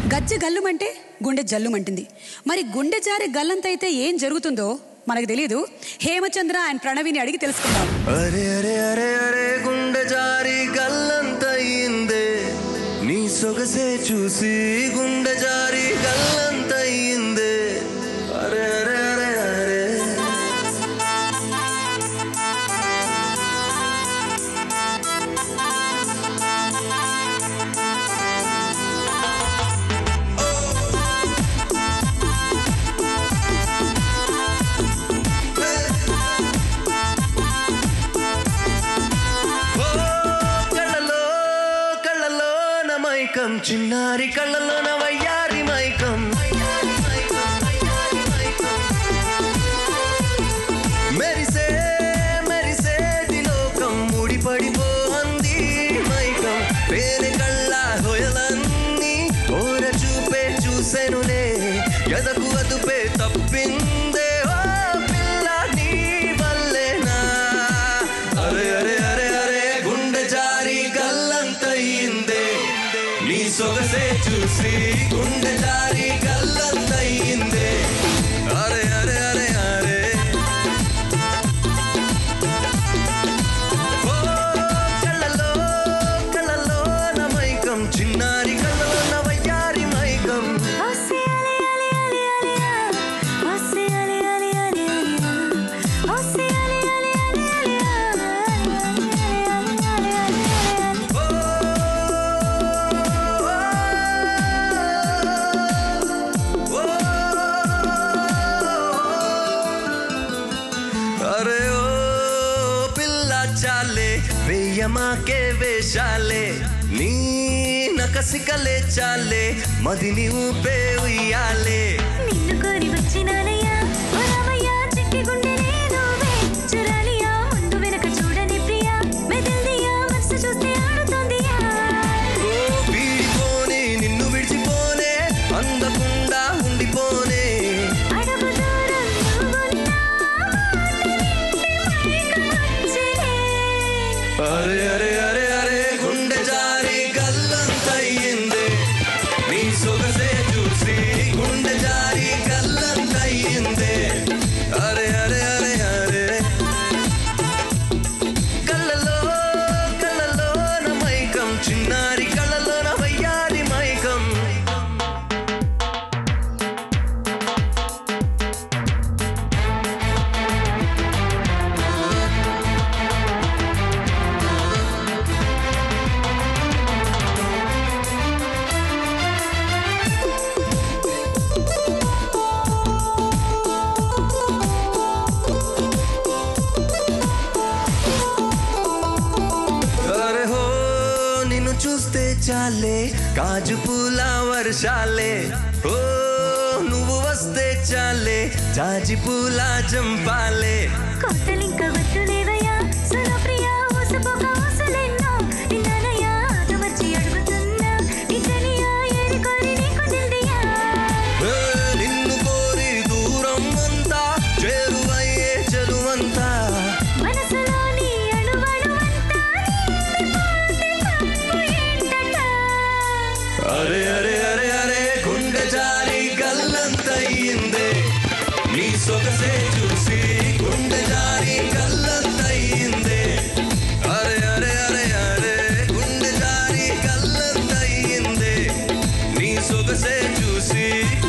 గజ్జె గల్లుమంటే గుండె జల్లుమంటుంది మరి గుండె జారి గల్లంతైతే ఏం జరుగుతుందో మనకు తెలియదు హేమచంద్ర అండ్ ప్రణవిని అడిగి తెలుసుకుందాం అరే అరే అరే అరే గుండె జారి గల్లంతయిందే నీ సొగసే చూసి గుండె జారి గల్లంతయిందే అరే అరే అరే అరే ఓ కళ్ళలో కళ్ళలో నా మైకం చిన్నారి కళ్ళలో నా వయ్యారి మైకం మెరిసే మెరిసే లోకం ముడిపడిపోంది మైకం పేరు కళ్ళ హొయలన్నీ ఓర చూపే చూసెనులే ఎదకు అదుపే తప్పిందే ఓ పిల్ల నీ వల్లేనా అరే అరే అరే అరే గుండె జారి గల్లంతయిందే నీ సొగసే చూసి గుండె జారి గల్లంతయిందే అరే అరే అరే అరే ఓ కళ్ళలో కళ్ళలో నా మైకం చిన్నారి కళ్ళలో నా వయ్యారి మైకం ఓ ఓ అరే ఓ పిల్ల చాలే వెయ్యమాకే వేషాలే నీ నకసికలే చాలే మదిని ఊపే ఉయ్యాలే ఓ వీడిపోనే నిన్ను విడిచిపోనే అందకుండా ఉండిపోనే అరే అరే అరే అరే గుండె జారి గల్లంతయ్యిందే నీ సొగసే చూసి గుండె జారి గల్లంతయ్యిందే అరే అరే అరే అరే కళ్ళలో కళ్ళలో నా మైకం చిన్నారి కళ్ళలో నా వయ్యారి మైకం అరే హో నిన్ను చూస్తే చాలే కాజు పూల వర్షాలే ఓ నువ్వు వస్తే చాలే జాజి పూల జంపాలే కోతలింక వద్దులేవయ్యా సురప్రియ ఊసపోక ఊసలెన్నో నిన్ననయ్యా ఆదమర్చి అడుగుతున్నా నిజనియా ఏరి కోరి నీకు దిల్దియా ఏ, నిన్ను కోరి దూరం అంతా చేరువయ్యే చెలువంతా మనసులోని అణువణువంతా నిండిపోతే తప్పు ఏంటట అరే అరే అరే అరే గుండె జారి గల్లంతయ్యిందే నీ సొగసే చూసి గుండె జారి గల్లంతయ్యిందే అరే అరే అరే అరే గుండె జారి గల్లంతయ్యిందే నీ సొగసే చూసి